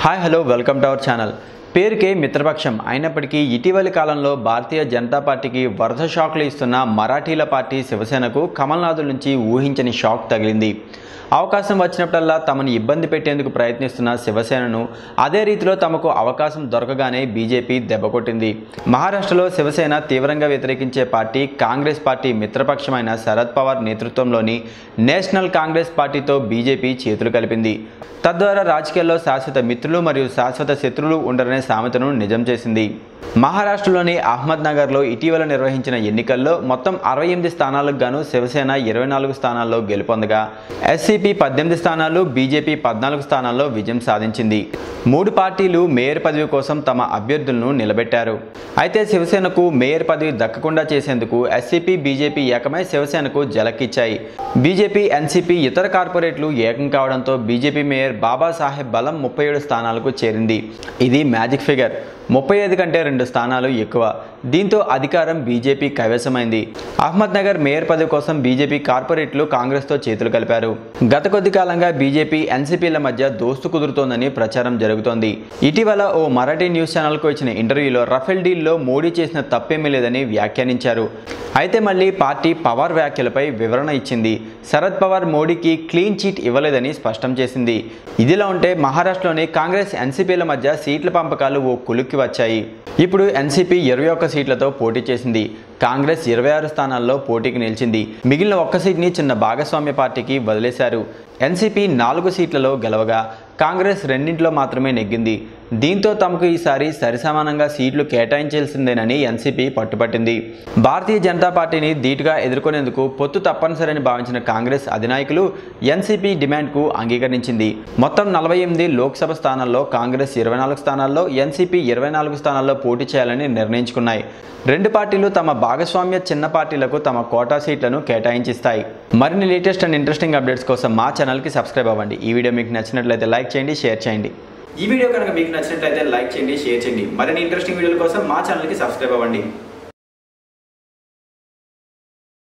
hi hello welcome to our channel పేరుకే మిత్రపక్షం అయినప్పటికీ ఇటీవలి కాలంలో భారతీయ జనతా పార్టీకి వరుస షాక్లు ఇస్తున్న మరాఠీల పార్టీ శివసేనకు కమల్నాథుల నుంచి ఊహించని షాక్ తగిలింది అవకాశం వచ్చినప్పుడల్లా తమను ఇబ్బంది పెట్టేందుకు ప్రయత్నిస్తున్న శివసేనను అదే రీతిలో తమకు అవకాశం దొరకగానే బీజేపీ దెబ్బకొట్టింది మహారాష్ట్రలో శివసేన తీవ్రంగా వ్యతిరేకించే పార్టీ కాంగ్రెస్ పార్టీ మిత్రపక్షమైన శరద్ పవార్ నేతృత్వంలోని నేషనల్ కాంగ్రెస్ పార్టీతో బీజేపీ చేతులు కలిపింది తద్వారా రాజకీయాల్లో శాశ్వత మిత్రులు మరియు శాశ్వత శత్రువులు ఉండరనే సామెతను నిజం చేసింది మహారాష్ట్రలోని అహ్మద్ నగర్లో ఇటీవల నిర్వహించిన ఎన్నికల్లో మొత్తం అరవై ఎనిమిది స్థానాలకు గాను శివసేన ఇరవై నాలుగు స్థానాల్లో గెలుపొందగా ఎస్సీపీ పద్దెనిమిది స్థానాలు బీజేపీ పద్నాలుగు స్థానాల్లో విజయం సాధించింది మూడు పార్టీలు మేయర్ పదవి కోసం తమ అభ్యర్థులను నిలబెట్టారు అయితే శివసేనకు మేయర్ పదవి దక్కకుండా చేసేందుకు ఎస్సీపీ బీజేపీ ఏకమై శివసేనకు జలక్కిచ్చాయి బీజేపీ ఎన్సీపీ ఇతర కార్పొరేట్లు ఏకం కావడంతో బీజేపీ మేయర్ బాబాసాహెబ్ బలం ముప్పై ఏడు స్థానాలకు చేరింది ఇది మ్యాజిక్ ఫిగర్ ముప్పై ఐదు కంటే రెండు స్థానాలు ఎక్కువ దీంతో అధికారం బీజేపీ కైవసమైంది అహ్మద్ నగర్ మేయర్ పదవి కోసం బీజేపీ కార్పొరేట్లు కాంగ్రెస్తో చేతులు కలిపారు గత కొద్ది కాలంగా బీజేపీ ఎన్సీపీల మధ్య దోస్తు కుదురుతోందని ప్రచారం జరుగుతోంది ఇటీవల ఓ మరాఠీ న్యూస్ ఛానల్కు ఇచ్చిన ఇంటర్వ్యూలో రఫేల్ డీల్లో మోడీ చేసిన తప్పేమీ లేదని వ్యాఖ్యానించారు అయితే మళ్ళీ పార్టీ పవార్ వ్యాఖ్యలపై వివరణ ఇచ్చింది శరద్ పవార్ మోడీకి క్లీన్ చీట్ ఇవ్వలేదని స్పష్టం చేసింది ఇదిలా ఉంటే మహారాష్ట్రలోని కాంగ్రెస్ ఎన్సీపీల మధ్య సీట్ల పంపకాలు ఓ కులుక్కి వచ్చాయి ఇప్పుడు ఎన్సీపీ ఇరవై ఒక్క సీట్లతో పోటీ చేసింది కాంగ్రెస్ ఇరవై ఆరు స్థానాల్లో పోటీకి నిలిచింది మిగిలిన ఒక్క సీట్ని చిన్న భాగస్వామ్య పార్టీకి వదిలేశారు ఎన్సీపీ నాలుగు సీట్లలో గెలవగా కాంగ్రెస్ రెండింటిలో మాత్రమే నెగ్గింది దీంతో తమకు ఈసారి సరిసమానంగా సీట్లు కేటాయించాల్సిందేనని ఎన్సీపీ పట్టుపట్టింది భారతీయ జనతా పార్టీని ధీటుగా ఎదుర్కొనేందుకు పొత్తు తప్పనిసరని భావించిన కాంగ్రెస్ అధినాయకులు ఎన్సీపీ డిమాండ్కు అంగీకరించింది మొత్తం నలభై ఎనిమిది లోక్సభ స్థానాల్లో కాంగ్రెస్ ఇరవై నాలుగు స్థానాల్లో ఎన్సీపీ ఇరవై నాలుగు స్థానాల్లో పోటీ చేయాలని నిర్ణయించుకున్నాయి రెండు పార్టీలు తమ భాగస్వామ్య చిన్న పార్టీలకు తమ కోటా సీట్లను కేటాయించిస్తాయి మరిన్ని లేటెస్ట్ అండ్ ఇంట్రెస్టింగ్ అప్డేట్స్ కోసం మా ఛానల్కి సబ్స్క్రైబ్ అవ్వండి ఈ వీడియో మీకు నచ్చినట్లయితే లైక్ చేయండి షేర్ చేయండి ఈ వీడియో కనుక మీకు నచ్చినట్లయితే లైక్ చేయండి షేర్ చేయండి మరిన్ని ఇంట్రెస్టింగ్ వీడియోల కోసం మా ఛానల్కి సబ్స్క్రైబ్ అవ్వండి